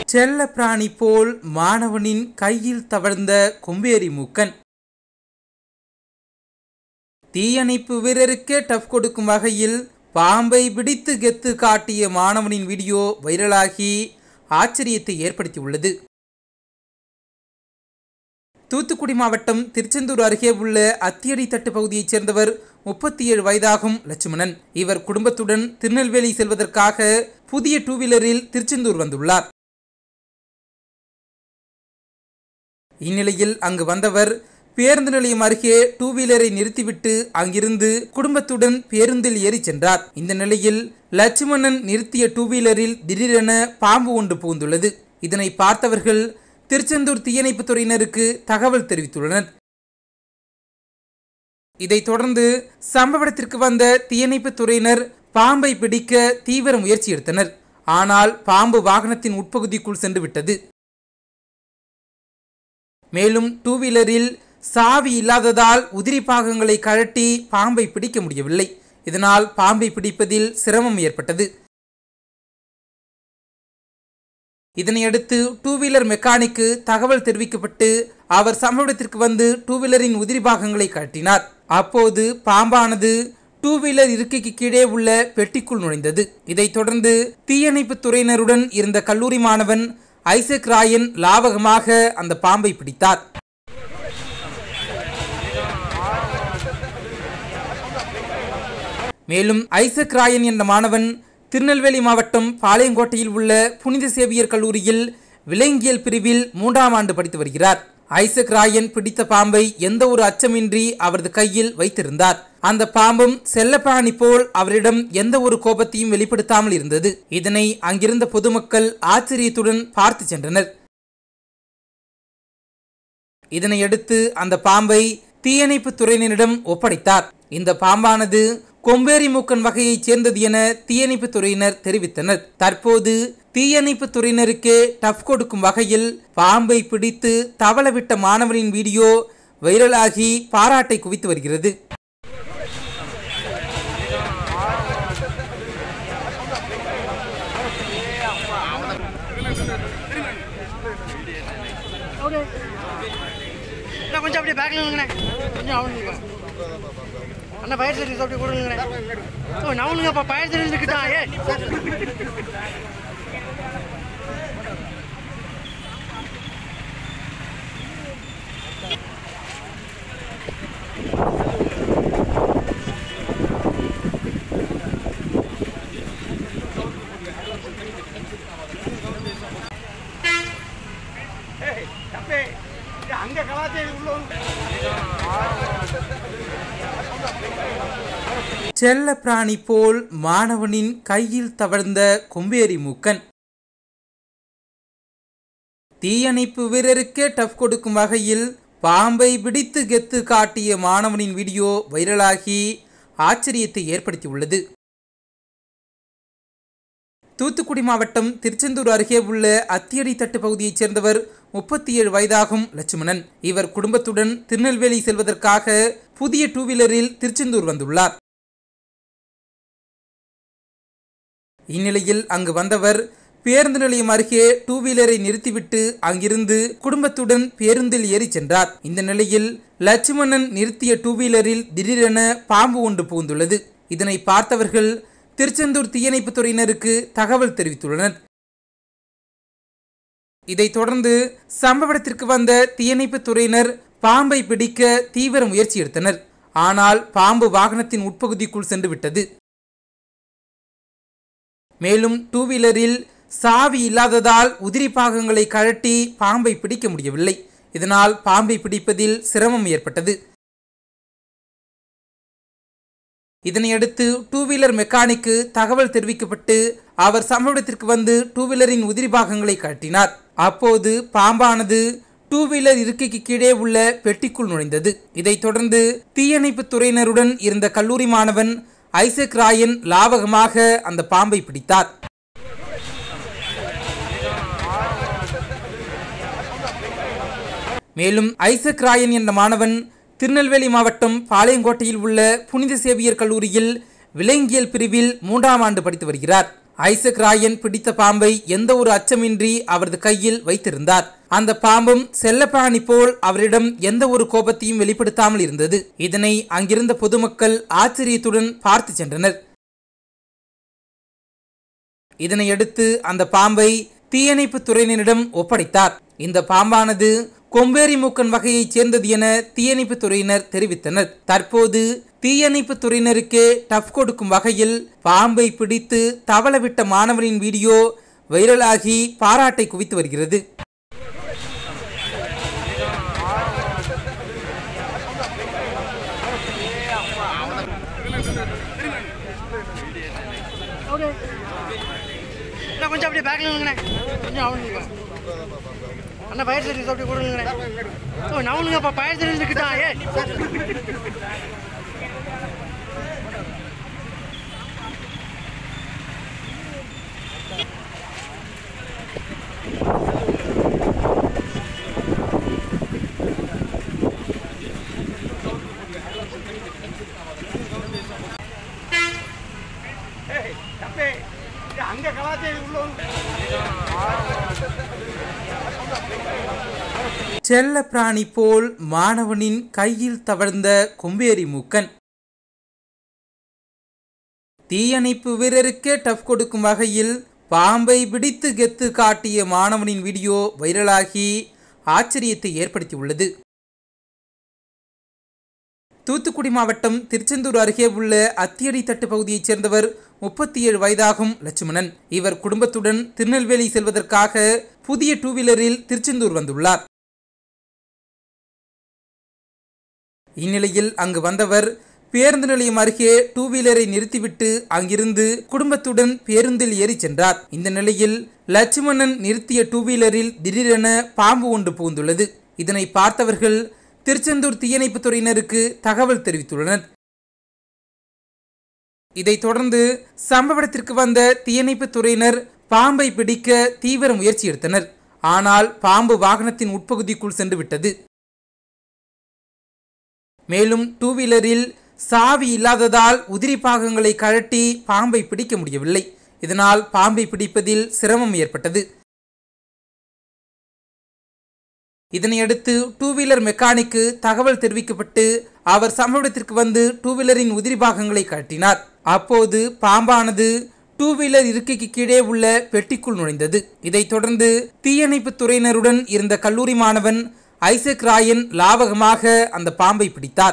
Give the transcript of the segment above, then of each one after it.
செல்ல பிராணி போல் மாணவனின் கையில் தவழ்ந்த கொம்பேரி மூக்கன் தீயணைப்பு வீரருக்கே டஃப் கொடுக்கும் வகையில் பாம்பை பிடித்து கெத்து காட்டிய மாணவனின் வீடியோ வைரலாகி ஆச்சரியத்தை ஏற்படுத்தியுள்ளது தூத்துக்குடி மாவட்டம் திருச்செந்தூர் அருகே உள்ள அத்தியடித்தட்டு பகுதியைச் சேர்ந்தவர் முப்பத்தி ஏழு வயதாகும் லட்சுமணன் இவர் குடும்பத்துடன் திருநெல்வேலி செல்வதற்காக புதிய டூ வீலரில் திருச்செந்தூர் வந்துள்ளார் இந்நிலையில் அங்கு வந்தவர் பேருந்து நிலையம் அருகே டூ வீலரை நிறுத்திவிட்டு அங்கிருந்து குடும்பத்துடன் பேருந்தில் ஏறி சென்றார் இந்த நிலையில் லட்சுமணன் நிறுத்திய டூ வீலரில் திடீரென பாம்பு ஒன்று புகுந்துள்ளது இதனை பார்த்தவர்கள் திருச்செந்தூர் தீயணைப்புத் துறையினருக்கு தகவல் தெரிவித்துள்ளனர் இதைத் தொடர்ந்து சம்பவ இடத்திற்கு வந்த தீயணைப்புத் துறையினர் பாம்பை பிடிக்க தீவிர முயற்சி எடுத்தனர் ஆனால் பாம்பு வாகனத்தின் உட்பகுதிக்குள் சென்று விட்டது மேலும் டூ வீலரில் சாவி இல்லாததால் உதிரி பாகங்களை கழட்டி பாம்பை பிடிக்க முடியவில்லை இதனால் பாம்பை பிடிப்பதில் சிரமம் ஏற்பட்டது இதனையடுத்து டூ வீலர் மெக்கானிக்கு தகவல் தெரிவிக்கப்பட்டு அவர் சம்பவ இடத்திற்கு வந்து டூ வீலரின் உதிரி பாகங்களை கழட்டினார் அப்போது பாம்பானது டூ வீலர் இருக்கைக்கு கீழே உள்ள பெட்டிக்குள் நுழைந்தது இதைத் தொடர்ந்து தீயணைப்பு துறையினருடன் இருந்த கல்லூரி மாணவன் ஐசக் ராயன் லாவகமாக அந்த பாம்பை பிடித்தார் மேலும் ஐசக் ராயன் என்ற மாணவன் திருநெல்வேலி மாவட்டம் பாளையங்கோட்டையில் உள்ள புனித சேவியர் கல்லூரியில் விலங்கியல் பிரிவில் மூன்றாம் ஆண்டு படித்து வருகிறார் ஐசக் ராயன் பிடித்த பாம்பை எந்த ஒரு அச்சமின்றி அவரது கையில் வைத்திருந்தார் அந்த பாம்பும் செல்லப்பிராணி போல் அவரிடம் எந்த ஒரு கோபத்தையும் வெளிப்படுத்தாமல் இருந்தது இதனை அங்கிருந்த பொதுமக்கள் ஆச்சரியத்துடன் பார்த்து சென்றனர் இதனையடுத்து அந்த பாம்பை தீயணைப்பு துறையினரிடம் ஒப்படைத்தார் இந்த பாம்பானது கொம்பேரி மூக்கன் வகையைச் சேர்ந்தது என தீயணைப்பு துறையினர் தெரிவித்தனர் தற்போது தீயணைப்பு துறையினருக்கே டஃப் கொடுக்கும் வகையில் பாம்பை பிடித்து தவளவிட்ட மாணவனின் வீடியோ வைரலாகி பாராட்டை குவித்து வருகிறது அண்ணா கொஞ்சம் அப்படியே பேக்கில் நில்லுங்கண்ணே கொஞ்சம் அவனுங்க அண்ணா ஃபயர் சர்வீஸ் அப்படியே கொடுங்கண்ணே ஓ நவனுங்கப்பா ஃபயர் சர்வீஸ் இருக்குதா ஏ அங்கே கலாச்சாரம் உள்ள செல்ல பிராணி போல் மாணவனின் கையில் தவழ்ந்த கொம்பேரி மூக்கன் தீயணைப்பு வீரருக்கே டஃப் கொடுக்கும் வகையில் பாம்பை பிடித்து கெத்து காட்டிய மாணவனின் வீடியோ வைரலாகி ஆச்சரியத்தை ஏற்படுத்தியுள்ளது தூத்துக்குடி மாவட்டம் திருச்செந்தூர் அருகே உள்ள அத்தியடித்தட்டு பகுதியைச் சேர்ந்தவர் முப்பத்தி ஏழு வயதாகும் லட்சுமணன் இவர் குடும்பத்துடன் திருநெல்வேலி செல்வதற்காக புதிய டூ வீலரில் திருச்செந்தூர் வந்துள்ளார் இந்நிலையில் அங்கு வந்தவர் பேருந்து நிலையம் அருகே டூ வீலரை நிறுத்திவிட்டு அங்கிருந்து குடும்பத்துடன் பேருந்தில் ஏறி சென்றார் இந்த நிலையில் லட்சுமணன் நிறுத்திய டூ வீலரில் திடீரென பாம்பு ஒன்று புகுந்துள்ளது இதனை பார்த்தவர்கள் திருச்செந்தூர் தீயணைப்பு துறையினருக்கு தகவல் தெரிவித்துள்ளனர் இதைத் தொடர்ந்து சம்பவ இடத்திற்கு வந்த தீயணைப்பு துறையினர் பாம்பை பிடிக்க தீவிர முயற்சி எடுத்தனர் ஆனால் பாம்பு வாகனத்தின் உட்பகுதிக்குள் சென்று விட்டது மேலும் டூ வீலரில் சாவி இல்லாததால் உதிரி பாகங்களை கழட்டி பாம்பை பிடிக்க முடியவில்லை இதனால் பாம்பை பிடிப்பதில் சிரமம் ஏற்பட்டது இதனையடுத்து டூ வீலர் மெக்கானிக்கு தகவல் தெரிவிக்கப்பட்டு அவர் சம்பவ இடத்திற்கு வந்து டூ வீலரின் உதிரி பாகங்களை கழட்டினார் அப்போது பாம்பானது டூ வீலர் இருக்கைக்கு கீழே உள்ள பெட்டிக்குள் நுழைந்தது இதைத் தொடர்ந்து தீயணைப்பு துறையினருடன் இருந்த கல்லூரி மாணவன் ஐசக் ராயன் லாவகமாக அந்த பாம்பை பிடித்தார் மேலும் ஐசக் ராயன் என்ற மாணவன் திருநெல்வேலி மாவட்டம் பாளையங்கோட்டையில் உள்ள புனித சேவியர் கல்லூரியில் விலங்கியல் பிரிவில் மூன்றாம் ஆண்டு படித்து வருகிறார் ஐசக் ராயன் பிடித்த பாம்பை எந்த ஒரு அச்சமின்றி அவரது கையில் வைத்திருந்தார் அந்த பாம்பும் செல்லப்பிராணி போல் அவரிடம் எந்த ஒரு கோபத்தையும் வெளிப்படுத்தாமல் இருந்தது இதனை அங்கிருந்த பொதுமக்கள் ஆச்சரியத்துடன் பார்த்து சென்றனர் இதனையடுத்து அந்த பாம்பை தீயணைப்பு துறையினரிடம் ஒப்படைத்தார் இந்த பாம்பானது கொம்பேரி மூக்கன் வகையைச் சேர்ந்தது என தீயணைப்பு துறையினர் தெரிவித்தனர் தற்போது தீயணைப்பு துறையினருக்கே டஃப் கொடுக்கும் வகையில் பாம்பை பிடித்து தவளவிட்ட மாணவனின் வீடியோ வைரலாகி பாராட்டை குவித்து வருகிறது அண்ணா கொஞ்சம் அப்படியே பேக்கில் நில்லுங்கண்ணே கொஞ்சம் அவனுங்க அண்ணா ஃபயர் சர்வீஸ் அப்படியே கொடுங்கண்ணே ஓ நவனுங்கப்பா ஃபயர் சர்வீஸ் இருக்குதான் ஏ செல்ல பிராணி போல் மாணவனின் கையில் தவழ்ந்த கொம்பேரி மூக்கன் தீயணைப்பு வீரருக்கே டஃப் கொடுக்கும் வகையில் பாம்பை பிடித்து கெத்து காட்டிய மாணவனின் வீடியோ வைரலாகி ஆச்சரியத்தை ஏற்படுத்தியுள்ளது தூத்துக்குடி மாவட்டம் திருச்செந்தூர் அருகே உள்ள அத்தியடித்தட்டு பகுதியைச் சேர்ந்தவர் முப்பத்தி ஏழு வயதாகும் லட்சுமணன் இவர் குடும்பத்துடன் திருநெல்வேலி செல்வதற்காக புதிய டூ வீலரில் திருச்செந்தூர் வந்துள்ளார் இந்நிலையில் அங்கு வந்தவர் பேருந்து நிலையம் அருகே டூ வீலரை நிறுத்திவிட்டு அங்கிருந்து குடும்பத்துடன் பேருந்தில் ஏறி சென்றார் இந்த நிலையில் லட்சுமணன் நிறுத்திய டூ வீலரில் திடீரென பாம்பு ஒன்று புகுந்துள்ளது இதனை பார்த்தவர்கள் திருச்செந்தூர் தீயணைப்புத் துறையினருக்கு தகவல் தெரிவித்துள்ளனர் இதைத் தொடர்ந்து சம்பவ இடத்திற்கு வந்த தீயணைப்புத் துறையினர் பாம்பை பிடிக்க தீவிர முயற்சி எடுத்தனர் ஆனால் பாம்பு வாகனத்தின் உட்பகுதிக்குள் சென்று விட்டது மேலும் டூ வீலரில் சாவி இல்லாததால் உதிரி பாகங்களை கழட்டி பாம்பை பிடிக்க முடியவில்லை இதனால் பாம்பை பிடிப்பதில் சிரமம் ஏற்பட்டது இதனையடுத்து டூ வீலர் மெக்கானிக்கு தகவல் தெரிவிக்கப்பட்டு அவர் சம்பவ இடத்திற்கு வந்து டூ வீலரின் உதிரி பாகங்களை கழட்டினார் அப்போது பாம்பானது டூ வீலர் இருக்கைக்கு கீழே உள்ள பெட்டிக்குள் நுழைந்தது இதைத் தொடர்ந்து தீயணைப்பு துறையினருடன் இருந்த கல்லூரி மாணவன் ஐசக் ராயன் லாவகமாக அந்த பாம்பை பிடித்தார்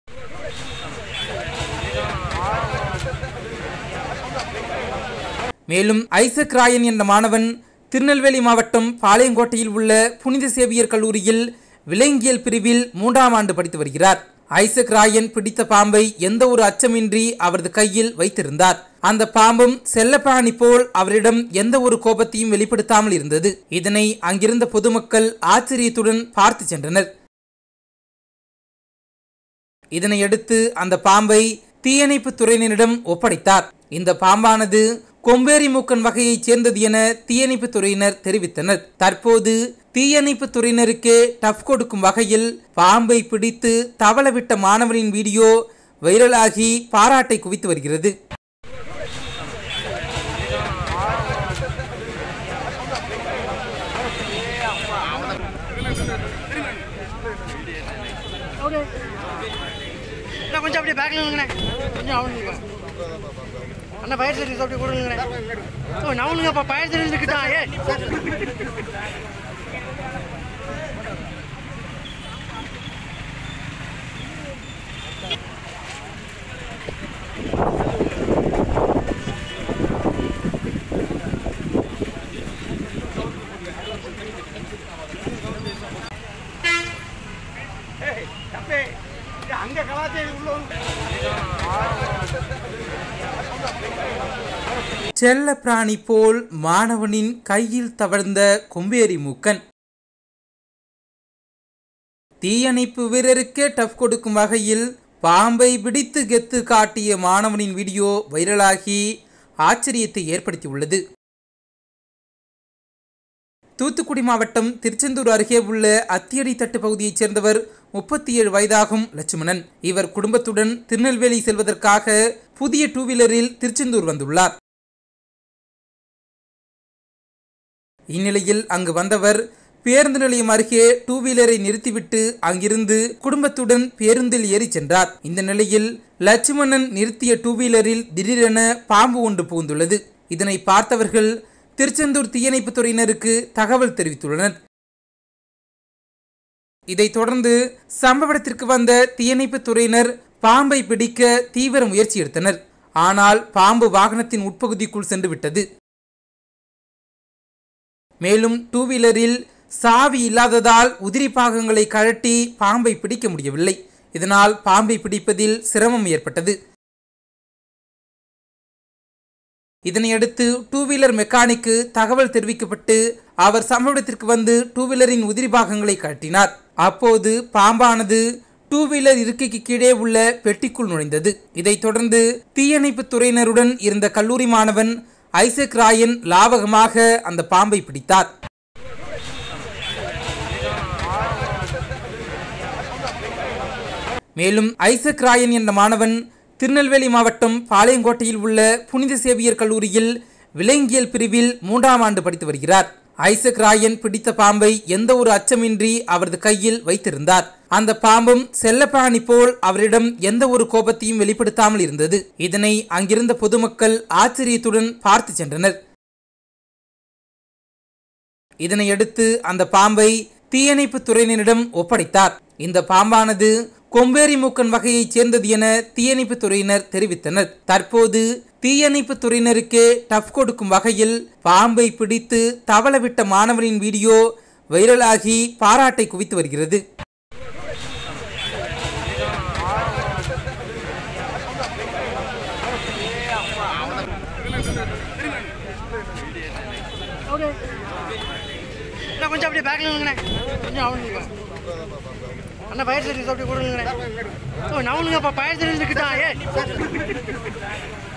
மேலும் ஐசக் ராயன் என்ற மாணவன் திருநெல்வேலி மாவட்டம் பாளையங்கோட்டையில் உள்ள புனித சேவியர் கல்லூரியில் விலங்கியல் பிரிவில் மூன்றாம் ஆண்டு படித்து வருகிறார் ஐசக் ராயன் பிடித்த பாம்பை எந்த ஒரு அச்சமின்றி அவரது கையில் வைத்திருந்தார் அந்த பாம்பும் செல்லப்பிராணி போல் அவரிடம் எந்த ஒரு கோபத்தையும் வெளிப்படுத்தாமல் இருந்தது இதனை அங்கிருந்த பொதுமக்கள் ஆச்சரியத்துடன் பார்த்து சென்றனர் இதனையடுத்து அந்த பாம்பை தீயணைப்பு துறையினரிடம் ஒப்படைத்தார் இந்த பாம்பானது கொம்பேரி மூக்கன் வகையைச் சேர்ந்தது என தீயணைப்பு துறையினர் தெரிவித்தனர் தற்போது தீயணைப்பு துறையினருக்கே டஃப் கொடுக்கும் வகையில் பாம்பை பிடித்து தவளவிட்ட மாணவனின் வீடியோ வைரலாகி பாராட்டை குவித்து வருகிறது அண்ணா கொஞ்சம் அப்படியே பேக்கில் நில்லுங்கண்ணே கொஞ்சம் அவனுங்க அண்ணா ஃபயர் சர்வீஸ் அப்படியே கொடுங்கண்ணே ஓ நவனுங்கப்பா ஃபயர் சர்வீஸ் இருக்குதான் ஏ செல்ல பிராணி போல் மாணவனின் கையில் தவழ்ந்த கொம்பேரி மூக்கன் தீயணைப்பு வீரருக்கே டஃப் கொடுக்கும் வகையில் பாம்பை பிடித்து கெத்து காட்டிய மாணவனின் வீடியோ வைரலாகி ஆச்சரியத்தை ஏற்படுத்தியுள்ளது தூத்துக்குடி மாவட்டம் திருச்செந்தூர் அருகே உள்ள அத்தியடித்தட்டு பகுதியைச் சேர்ந்தவர் முப்பத்தி ஏழு வயதாகும் லட்சுமணன் இவர் குடும்பத்துடன் திருநெல்வேலி செல்வதற்காக புதிய டூ வீலரில் திருச்செந்தூர் வந்துள்ளார் இந்நிலையில் அங்கு வந்தவர் பேருந்து நிலையம் அருகே டூ வீலரை நிறுத்திவிட்டு அங்கிருந்து குடும்பத்துடன் பேருந்தில் ஏறி சென்றார் இந்த நிலையில் லட்சுமணன் நிறுத்திய டூ வீலரில் திடீரென பாம்பு ஒன்று புகுந்துள்ளது இதனை பார்த்தவர்கள் திருச்செந்தூர் தீயணைப்புத் துறையினருக்கு தகவல் தெரிவித்துள்ளனர் இதைத் தொடர்ந்து சம்பவ இடத்திற்கு வந்த தீயணைப்புத் துறையினர் பாம்பை பிடிக்க தீவிர முயற்சி எடுத்தனர் ஆனால் பாம்பு வாகனத்தின் உட்பகுதிக்குள் சென்று விட்டது மேலும் டூ வீலரில் சாவி இல்லாததால் உதிரி பாகங்களை கழட்டி பாம்பை பிடிக்க முடியவில்லை இதனால் பாம்பை பிடிப்பதில் சிரமம் ஏற்பட்டது இதனையடுத்து டூ வீலர் மெக்கானிக்கு தகவல் தெரிவிக்கப்பட்டு அவர் சம்பவ இடத்திற்கு வந்து டூ வீலரின் உதிரி பாகங்களை கழட்டினார் அப்போது பாம்பானது டூ வீலர் இருக்கைக்கு கீழே உள்ள பெட்டிக்குள் நுழைந்தது இதைத் தொடர்ந்து தீயணைப்புத் துறையினருடன் இருந்த கல்லூரி மாணவன் ஐசக் ராயன் லாவகமாக அந்த பாம்பை பிடித்தார் மேலும் ஐசக் ராயன் என்ற மாணவன் திருநெல்வேலி மாவட்டம் பாளையங்கோட்டையில் உள்ள புனித சேவியர் கல்லூரியில் விலங்கியல் பிரிவில் மூன்றாம் ஆண்டு படித்து வருகிறார் ஐசக் ராயன் பிடித்த பாம்பை எந்த ஒரு அச்சமின்றி அவரது கையில் வைத்திருந்தார் அந்த பாம்பும் செல்லப்பிராணி போல் அவரிடம் எந்த ஒரு கோபத்தையும் வெளிப்படுத்தாமல் இருந்தது இதனை அங்கிருந்த பொதுமக்கள் ஆச்சரியத்துடன் பார்த்து சென்றனர் இதனையடுத்து அந்த பாம்பை தீயணைப்பு துறையினரிடம் ஒப்படைத்தார் இந்த பாம்பானது கொம்பேரி மூக்கன் வகையைச் சேர்ந்தது என தீயணைப்பு துறையினர் தெரிவித்தனர் தற்போது தீயணைப்பு துறையினருக்கே டஃப் கொடுக்கும் வகையில் பாம்பை பிடித்து தவளவிட்ட மாணவனின் வீடியோ வைரலாகி பாராட்டை குவித்து வருகிறது ஓகே அண்ணா கொஞ்சம் அப்படியே பேக்கில் நில்லுங்கண்ணே கொஞ்சம் அவனுங்க அண்ணா ஃபயர் சர்வீஸ் அப்படியே கொடுங்கண்ணே ஓ நவனுங்கப்பா ஃபயர் சர்வீஸ் கிட்டா ஏ